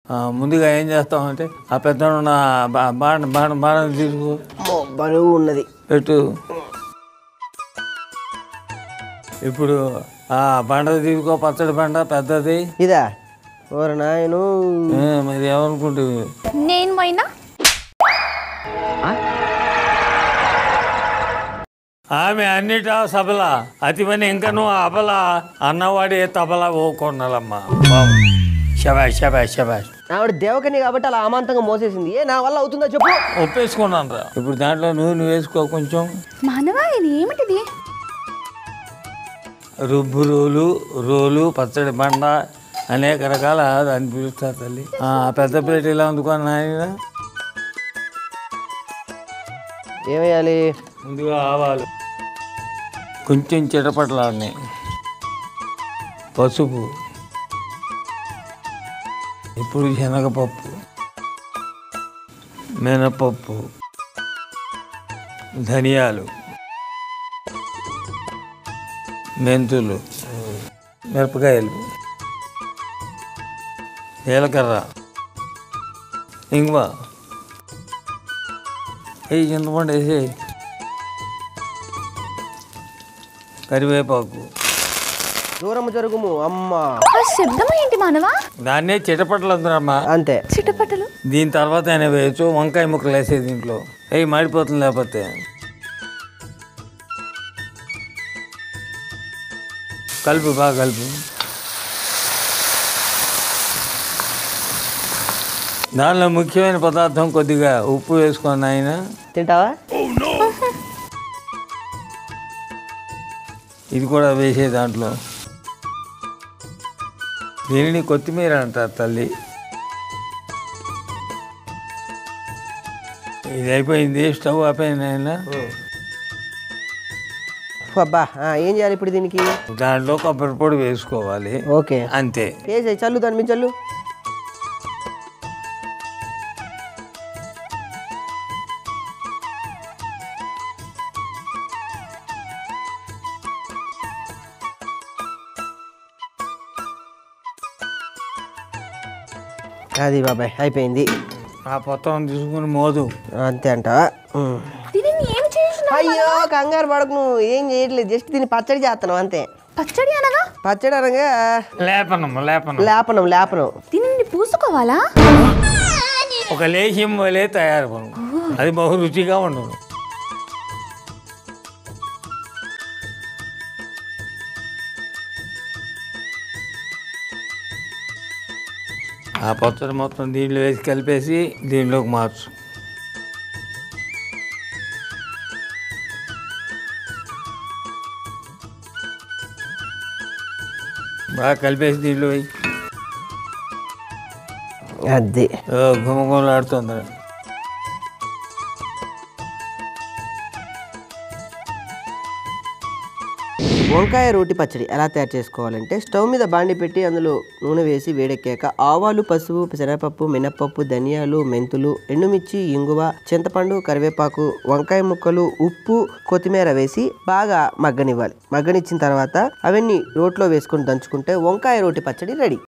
ఆ, ముందుగా ఏం చేస్తామంటే ఆ పెద్ద ఉన్న బా- బాణ బాణ బాణం తీసుకో అమ్మో, బరువు ఉన్నది పెట్టు ఇప్పుడు ఆ బండ తీసుకో పచ్చడి బండ పెద్దది ఇదా ఓర నాయను ఏ, మరి ఏమనుకుంటుంది నేను పోయినా ఆమె అన్నిటా సబల అతివని ఇంకా నువ్వు అబల అన్నవాడి తబల ఓ కొన్నాలమ్మా శబాష్ శబాష్ శబాష్ ఆవిడ దేవకని కాబట్టి అలా అమాంతంగా మోసేసింది ఏ నా వల్ల అవుతుందో చెప్పు ఒప్పేసుకున్నాను రా ఇప్పుడు దాంట్లో నూనె వేసుకో కొంచెం మానవా ఇది ఏమిటిది రుబ్బు రోలు రోలు పచ్చడి బండ అనేక రకాల దాన్ని పిలుస్తారు తల్లి ఆ పెద్ద ప్లేట్ ఇలా అందుకోని నాయన ఏమేయాలి ముందుగా ఆవాలు కొంచెం చిటపట్లాడినాయి పసుపు ఇప్పుడు శనగపప్పు మినపప్పు ధనియాలు మెంతులు మిరపకాయలు జీలకర్ర ఇంగువ వేయి చింతపండు వేసి కరివేపాకు దూరము జరుగుము అమ్మా ఆ శబ్దం ఏంటి మానవా దాన్నే చిటపట్లు అందరమ్మా అంతే చిటపటలు దీని తర్వాత అయినా వేయచ్చు వంకాయ ముక్కలు వేసే దీంట్లో అవి మాడిపోతుంది లేకపోతే కలుపు బాగా కలుపు దానిలో ముఖ్యమైన పదార్థం కొద్దిగా ఉప్పు వేసుకొని ఆయన తింటావా ఇది కూడా వేసే దాంట్లో దీనిని కొత్తిమీర అంటారు తల్లి ఇది అయిపోయింది స్టవ్ ఆపైంది ఆయన అబ్బా ఆ, ఏం చేయాలి ఇప్పుడు దీనికి దాంట్లో కొబ్బరి పొడి వేసుకోవాలి ఓకే అంతే వేసే చల్లు దాని మీద చల్లు అది బాబాయ్ అయిపోయింది ఆ పొత్తం తీసుకుని మోదు అంతే అంటావా ఉమ్. దీనిని ఏమి చేసిన అయ్యో కంగారు పడకు నువ్వు ఏం చేయట్లేదు జస్ట్ దీన్ని పచ్చడి చేస్తున్నావు అంతే పచ్చడి అనగా పచ్చడి అనగా లేపనం లేపనం లేపనం లేపనం దీనిని పూసుకోవాలా ఒక లేహ్యం వలే తయారు పను అది బహు రుచిగా ఉండదు ఆ పచ్చడి మొత్తం దీంట్లో వేసి కలిపేసి దీంట్లోకి మార్చు బాగా కలిపేసి దీంట్లో వేయి అది గుమగుమలాడుతుంది వంకాయ రోటి పచ్చడి ఎలా తయారు చేసుకోవాలంటే స్టవ్ మీద బాండి పెట్టి అందులో నూనె వేసి వేడెక్కాక ఆవాలు పసుపు శనగపప్పు మినప్పప్పు ధనియాలు మెంతులు ఎండుమిర్చి ఇంగువ చింతపండు కరివేపాకు వంకాయ ముక్కలు ఉప్పు కొత్తిమీర వేసి బాగా మగ్గనివ్వాలి మగ్గనిచ్చిన తర్వాత అవన్నీ రోట్లో వేసుకొని దంచుకుంటే వంకాయ రోటి పచ్చడి రెడీ